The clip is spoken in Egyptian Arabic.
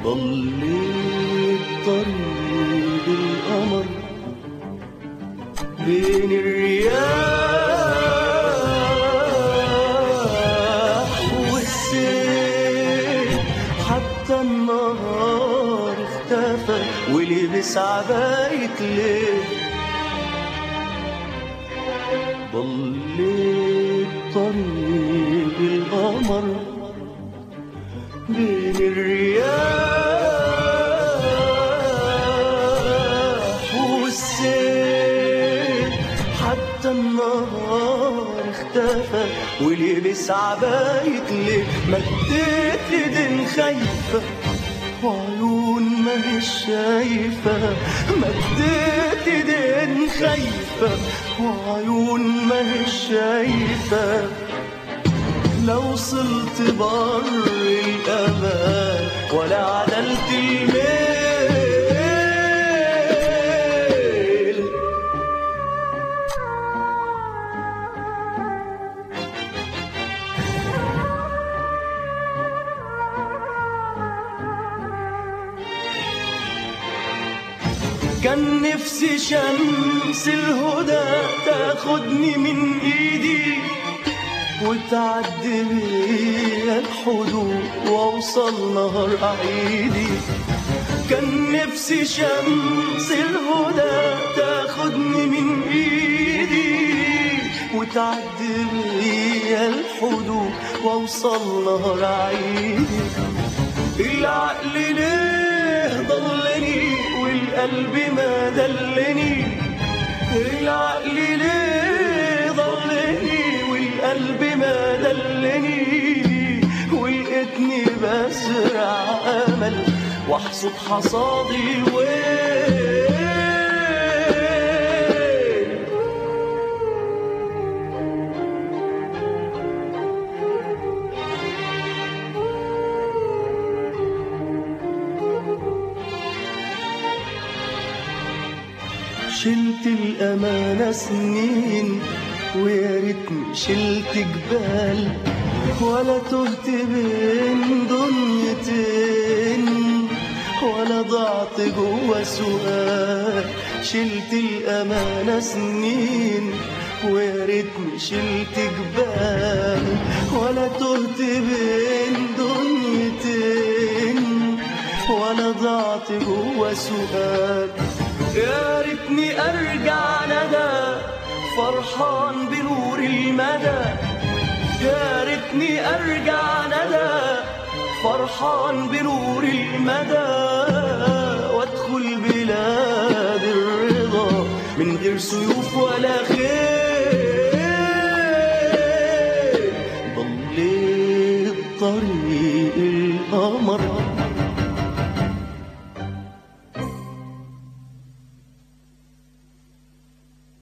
ضليت طريق القمر بين الرياح والسيل حتى النهار اختفى ولبس عباية ليل ضليت طريق القمر بين الرياح والسيل حتى النهار اختفى ولبس عباية ليه مديت ايدين خايفة وعيون ما هي شايفة مديت ايدين خايفة وعيون ما هي شايفة لو وصلت بر الأمان ولا عدلت الميل كان نفسي شمس الهدى تاخدني من ايدي وتعدي بيا الحدود واوصل نهر عيدي كان نفسي شمس الهدى تاخدني من ايدي وتعدي بيا الحدود واوصل نهر عيدي العقل ليه ضلني والقلب ما دلني العقل ليه ضلني والقلب ما دلني ولقيتني بزرع امل واحصد حصادي وين شلت الأمانة سنين ويا ريتني شلت جبال ولا تهت بين دنيتين ولا ضعت جوا سؤال شلت الأمانة سنين ويا ريتني شلت جبال ولا تهت بين دنيتين ولا ضعت جوا سؤال يا ريتني ارجع ندى فرحان بنور المدى يا ريتني ارجع ندى فرحان بنور المدى وادخل بلاد الرضا من غير سيوف ولا خيل ضليت طريق القمر